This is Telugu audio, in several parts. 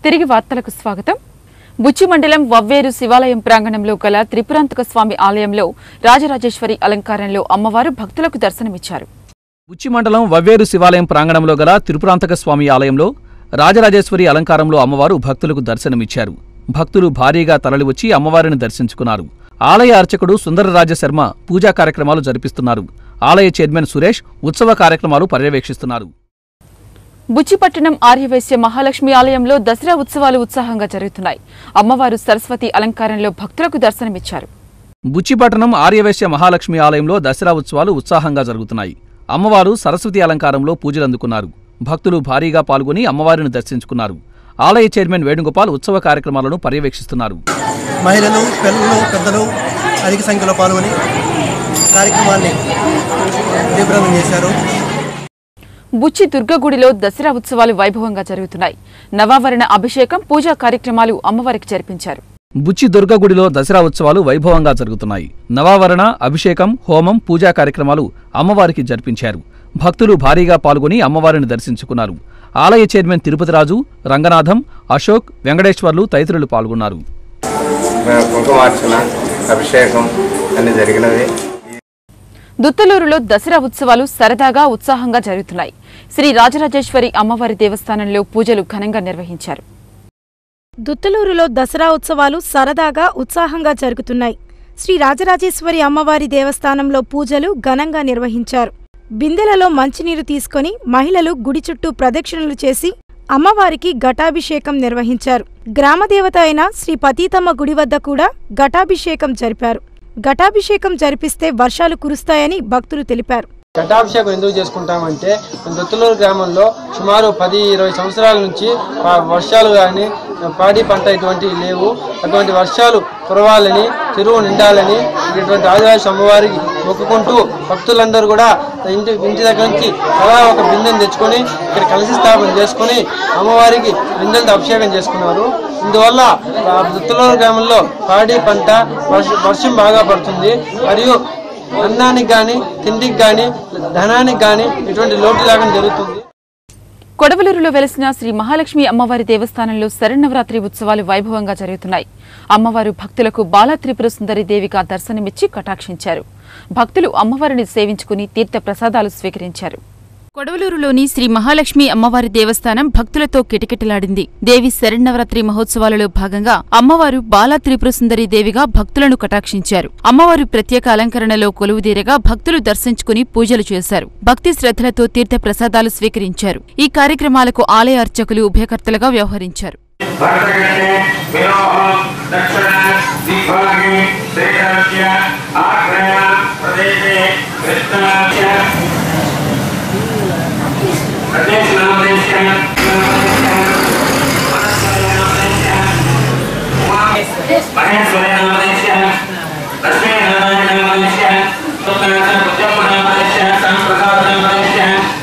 తిరిగి వార్తలకు స్వాగతం బుచ్చి మండలం వవ్వేరు శివాలయం ప్రాంగణంలో గల త్రిపురాంతక స్వామి ఆలయంలో రాజరాజేశ్వరి అలంకారంలో అమ్మవారు భక్తులకు దర్శనమిచ్చారు ఉచ్చి మండలం వవ్వేరు శివాలయం ప్రాంగణంలో గల తిరుపురాంతక స్వామి ఆలయంలో రాజరాజేశ్వరి అలంకారంలో అమ్మవారు భక్తులకు దర్శనమిచ్చారు భక్తులు భారీగా తరలివచ్చి అమ్మవారిని దర్శించుకున్నారు ఆలయ అర్చకుడు సుందరరాజ శర్మ పూజా కార్యక్రమాలు జరిపిస్తున్నారు ఆలయ చైర్మన్ సురేష్ ఉత్సవ కార్యక్రమాలు పర్యవేక్షిస్తున్నారు బుచ్చిపట్టణం ఆర్యవైశ్య మహాలక్ష్మి ఆలయంలో దసరా ఉత్సవాలు ఉత్సాహంగా జరుగుతున్నాయి అమ్మవారు సరస్వతి అలంకారంలో భక్తులకు దర్శనమిచ్చారు బుచ్చిపట్టణం ఆర్యవైశ్య మహాలక్ష్మి ఆలయంలో దసరా ఉత్సవాలు ఉత్సాహంగా జరుగుతున్నాయి అమ్మవారు సరస్వతి అలంకారంలో పూజలందుకున్నారు భక్తులు భారీగా పాల్గొని అమ్మవారిని దర్శించుకున్నారు ఆలయ చైర్మన్ వేణుగోపాల్ ఉత్సవ కార్యక్రమాలను పర్యవేక్షిస్తున్నారు మహిళలు పిల్లలు పెద్దలు అధిక సంఖ్యలో పాల్గొని కార్యక్రమాన్ని తీవ్రంగా చేశారు బుచ్చి దుర్గగుడిలో దసరా ఉత్సవాలు వైభవంగా జరుగుతున్నాయి నవావరణ అభిషేకం పూజా కార్యక్రమాలు అమ్మవారికి జరిపించారు బుచ్చి దుర్గ గుడిలో దసరా ఉత్సవాలు వైభవంగా జరుగుతున్నాయి నవావరణ అభిషేకం హోమం పూజా కార్యక్రమాలు అమ్మవారికి జరిపించారు భక్తులు భారీగా పాల్గొని అమ్మవారిని దర్శించుకున్నారు ఆలయ చైర్మన్ తిరుపతిరాజు రంగనాథం అశోక్ వెంకటేశ్వర్లు తదితరులు పాల్గొన్నారు కుంకుమార్చన అభిషేకం అన్ని జరిగినవి దుత్తలూరులో దసరా ఉత్సవాలు సరదాగా ఉత్సాహంగా జరుగుతున్నాయి శ్రీ రాజరాజేశ్వరి అమ్మవారి దేవస్థానంలో పూజలు ఘనంగా నిర్వహించారు దుత్తలూరులో దసరా ఉత్సవాలు సరదాగా ఉత్సాహంగా జరుగుతున్నాయి శ్రీ రాజరాజేశ్వరి అమ్మవారి దేవస్థానంలో పూజలు ఘనంగా నిర్వహించారు బిందెలలో మంచినీరు తీసుకొని మహిళలు గుడి చుట్టూ ప్రదక్షిణలు చేసి అమ్మవారికి ఘటాభిషేకం నిర్వహించారు గ్రామదేవత అయిన శ్రీ పతీతమ్మ గుడి వద్ద కూడా ఘటాభిషేకం జరిపారు ఘటాభిషేకం జరిపిస్తే వర్షాలు కురుస్తాయని భక్తులు తెలిపారు ఘటాభిషేకం ఎందుకు చేసుకుంటామంటే మన దొత్తులూరు గ్రామంలో సుమారు పది ఇరవై సంవత్సరాల నుంచి ఆ వర్షాలు కానీ పాడి పంట ఇటువంటివి లేవు అటువంటి వర్షాలు కురవాలని చెరువు నిండాలని ఇటువంటి ఆదివాసి అమ్మవారికి మొక్కుకుంటూ భక్తులందరూ కూడా ఇంటి ఇంటి దగ్గర నుంచి అలా ఒక బిందెను తెచ్చుకొని ఇక్కడ కలసి స్థాపన చేసుకొని అమ్మవారికి బిందెలతో అభిషేకం చేసుకున్నారు ఇందువల్ల ఆ దొత్తులూరు గ్రామంలో పాడి పంట వర్ష- వర్షం బాగా పడుతుంది మరియు అన్నానికి కానీ తిండికి కానీ ధనానికి కానీ ఎటువంటి లోటు లేకుండా జరుగుతుంది కొడవలూరులో వెలిసిన శ్రీ మహాలక్ష్మి అమ్మవారి దేవస్థానంలో శరన్నవరాత్రి ఉత్సవాలు వైభవంగా జరుగుతున్నాయి అమ్మవారు భక్తులకు బాలా త్రిపుర సుందరి దేవిగా దర్శనమిచ్చి కటాక్షించారు భక్తులు అమ్మవారిని సేవించుకుని తీర్థ ప్రసాదాలు స్వీకరించారు కొడవలూరులోని శ్రీ మహాలక్ష్మి అమ్మవారి దేవస్థానం భక్తులతో కిటకిటలాడింది దేవి శరన్నవరాత్రి మహోత్సవాలలో భాగంగా అమ్మవారు బాలా త్రిపుర సుందరి దేవిగా భక్తులను కటాక్షించారు అమ్మవారు ప్రత్యేక అలంకరణలో కొలువుదీరగా భక్తులు దర్శించుకుని పూజలు చేశారు భక్తి శ్రద్ధలతో తీర్థ ప్రసాదాలు స్వీకరించారు ఈ కార్యక్రమాలకు ఆలయ అర్చకులు ఉభయకర్తలుగా వ్యవహరించారు భరతగణే విరోహం దక్షిణ దిగ్భాగే శ్రీకరస్య ఆగ్నేయ ప్రదేశే కృష్ణాస్య ప్రదేశనామదేశ్య మహేశ్వరనామదేశ్య లక్ష్మీనారాయణనామదేశ్య సుప్రనామదేశ్య సంప్రసాదనామదేశ్య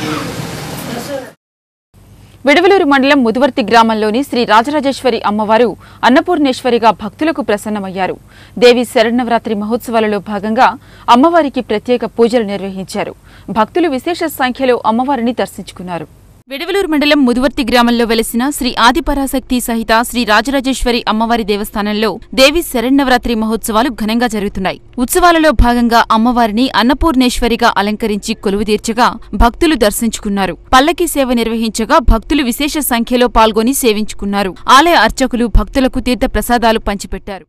విడవలూరు మండలం ముదువర్తి గ్రామంలోని శ్రీ రాజరాజేశ్వరి అమ్మవారు అన్నపూర్ణేశ్వరిగా భక్తులకు ప్రసన్నమయ్యారు దేవి శరణవరాత్రి మహోత్సవాలలో భాగంగా అమ్మవారికి ప్రత్యేక పూజలు నిర్వహించారు భక్తులు విశేష సంఖ్యలో అమ్మవారిని దర్శించుకున్నారు విడవలూరు మండలం ముదువర్తి గ్రామంలో వెలిసిన శ్రీ ఆదిపరాశక్తి సహిత శ్రీ రాజరాజేశ్వరి అమ్మవారి దేవస్థానంలో దేవి శరణవరాత్రి మహోత్సవాలు ఘనంగా జరుగుతున్నాయి ఉత్సవాలలో భాగంగా అమ్మవారిని అన్నపూర్ణేశ్వరిగా అలంకరించి కొలువుదీర్చగా భక్తులు దర్శించుకున్నారు పల్లకి సేవ నిర్వహించగా భక్తులు విశేష సంఖ్యలో పాల్గొని సేవించుకున్నారు ఆలయ అర్చకులు భక్తులకు తీర్థ ప్రసాదాలు పంచిపెట్టారు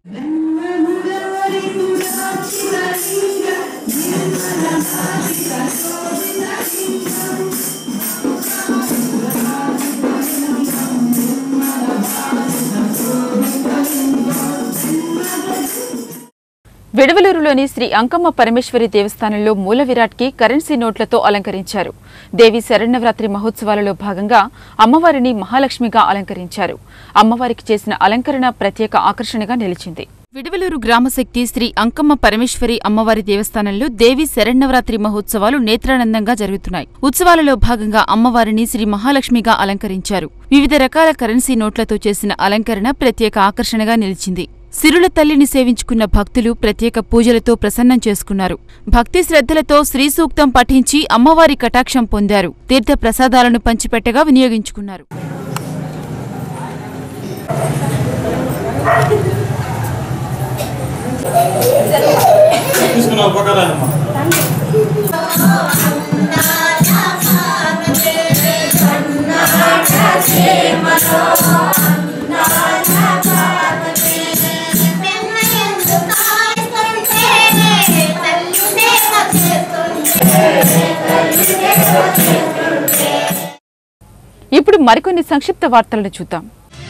విడవలూరులోని శ్రీ అంకమ్మ పరమేశ్వరి దేవస్థానంలో మూల విరాట్కి కరెన్సీ నోట్లతో అలంకరించారు దేవి శరణవరాత్రి మహోత్సవాలలో భాగంగా అమ్మవారిని మహాలక్ష్మిగా అలంకరించారు అమ్మవారికి చేసిన అలంకరణ ప్రత్యేక ఆకర్షణగా నిలిచింది విడవలూరు గ్రామశక్తి శ్రీ అంకమ్మ పరమేశ్వరి అమ్మవారి దేవస్థానంలో దేవి శరణవరాత్రి మహోత్సవాలు నేత్రానందంగా జరుగుతున్నాయి ఉత్సవాలలో భాగంగా అమ్మవారిని శ్రీ మహాలక్ష్మిగా అలంకరించారు వివిధ రకాల కరెన్సీ నోట్లతో చేసిన అలంకరణ ప్రత్యేక ఆకర్షణగా నిలిచింది సిరుల తల్లిని సేవించుకున్న భక్తులు ప్రత్యేక పూజలతో ప్రసన్నం చేసుకున్నారు భక్తి శ్రద్ధలతో శ్రీ సూక్తం పఠించి అమ్మవారి కటాక్షం పొందారు తీర్థ ప్రసాదాలను పంచిపెట్టగా వినియోగించుకున్నారు ఇప్పుడు మరికొన్ని సంక్షిప్త వార్తలను చూద్దాం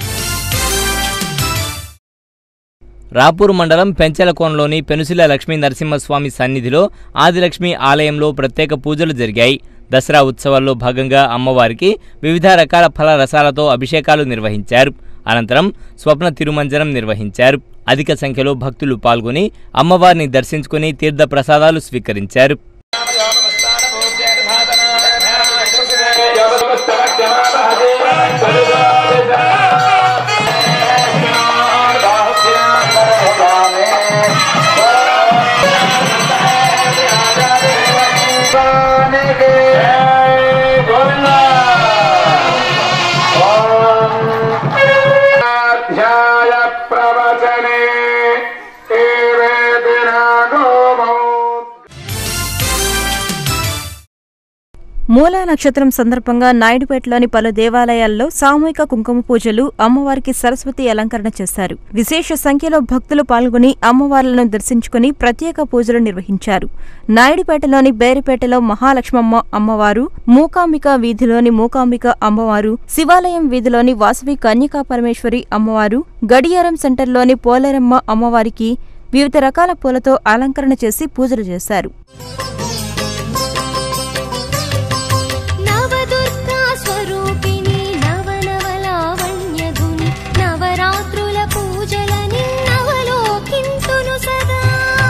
రాపూర్ మండలం పెంచలకోనలోని పెనుసిల లక్ష్మీ నరసింహస్వామి సన్నిధిలో ఆదిలక్ష్మి ఆలయంలో ప్రత్యేక పూజలు జరిగాయి దసరా ఉత్సవాల్లో భాగంగా అమ్మవారికి వివిధ రకాల ఫల రసాలతో అభిషేకాలు నిర్వహించారు అనంతరం స్వప్న తిరుమంజనం నిర్వహించారు అధిక సంఖ్యలో భక్తులు పాల్గొని అమ్మవారిని దర్శించుకుని తీర్థ ప్రసాదాలు స్వీకరించారు అధ్యాయ ప్రవచనే మూలా నక్షత్రం సందర్భంగా నాయుడుపేటలోని పలు దేవాలయాల్లో సామూహిక కుంకుమ పూజలు అమ్మవారికి సరస్వతి అలంకరణ చేశారు విశేష సంఖ్యలో భక్తులు పాల్గొని అమ్మవార్లను దర్శించుకుని ప్రత్యేక పూజలు నిర్వహించారు నాయుడుపేటలోని బేరిపేటలో మహాలక్ష్మమ్మ అమ్మవారు మూకాంబిక వీధిలోని మూకాంబిక అమ్మవారు శివాలయం వీధిలోని వాసవి కన్యకా పరమేశ్వరి అమ్మవారు గడియారం సెంటర్లోని పోలేరమ్మ అమ్మవారికి వివిధ రకాల పూలతో అలంకరణ చేసి పూజలు చేశారు నవదుర్గా స్వరూపిణి నవనవలావణ్యధుని నవరాత్రుల పూజలని నవలోకింతును సదా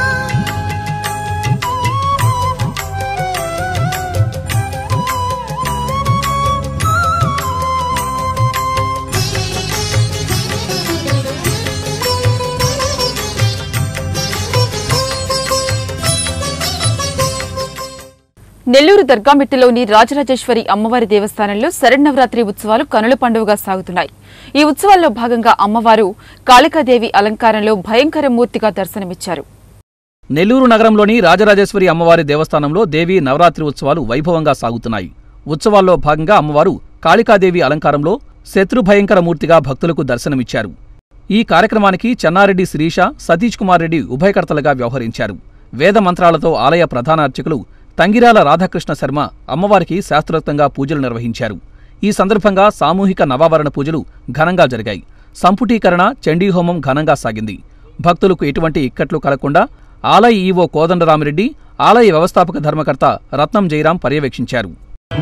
నెల్లూరు దర్గామిట్టలోని రాజరాజేశ్వరి అమ్మవారి దేవస్థానంలో శరన్నవరాత్రి ఉత్సవాలు కనుల పండుగగా సాగుతున్నాయి ఈ ఉత్సవాల్లో భాగంగా అమ్మవారు కాళికాదేవి అలంకారంలో భయంకర మూర్తిగా దర్శనమిచ్చారు నెల్లూరు నగరంలోని రాజరాజేశ్వరి అమ్మవారి దేవస్థానంలో దేవి నవరాత్రి ఉత్సవాలు వైభవంగా సాగుతున్నాయి ఉత్సవాల్లో భాగంగా అమ్మవారు కాళికాదేవి అలంకారంలో శత్రుభయంకర మూర్తిగా భక్తులకు దర్శనమిచ్చారు ఈ కార్యక్రమానికి చెన్నారెడ్డి శిరీష సతీష్ కుమార్ రెడ్డి ఉభయకర్తలుగా వ్యవహరించారు వేద మంత్రాలతో ఆలయ ప్రధాన అర్చకులు తంగిరాల రాధాకృష్ణ శర్మ అమ్మవారికి శాస్త్రోక్తంగా పూజలు నిర్వహించారు ఈ సందర్భంగా సామూహిక నవావరణ పూజలు ఘనంగా జరిగాయి సంపుటీకరణ చండీహోమం ఘనంగా సాగింది భక్తులకు ఎటువంటి ఇక్కట్లు కలగకుండా ఆలయ ఈవో కోదండరామిరెడ్డి ఆలయ వ్యవస్థాపక ధర్మకర్త రత్నం జయరాం పర్యవేక్షించారు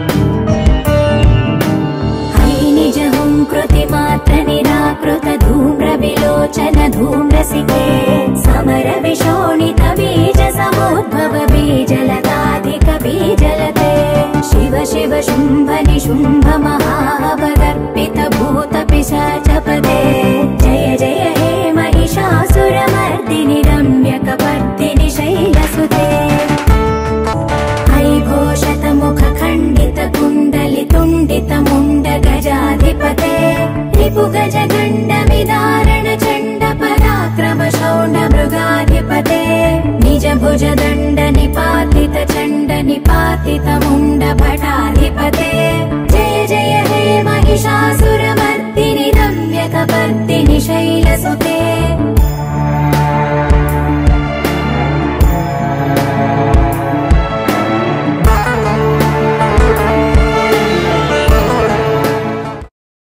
निजहुं कृतिमात्र निराकृत धूम्र विलोचन धूम्रसिके समर विशोणित बीज समुद्भव बीजलताधिक बीजलते शिव शिव शुम्भ निशुम्भ महावदर्पित भूत पिशाचपदे जय जय हे महिषासुरमर्दिनि रम्यकपर्दिनि शैलसुते ऐघोषतमुख खण्डित कुण्डलि तुण्डित मुण्ड गजाधिपते रिपु गज गण्ड विदारण चण्ड पराक्रम शौण्ड मृगाधिपते निज भुज दण्ड निपातित चण्ड निपातित मुण्ड भटाधिपते जय जय हे महिषासुरमर्दिनि रम्यकपर्दिनि शैलसुते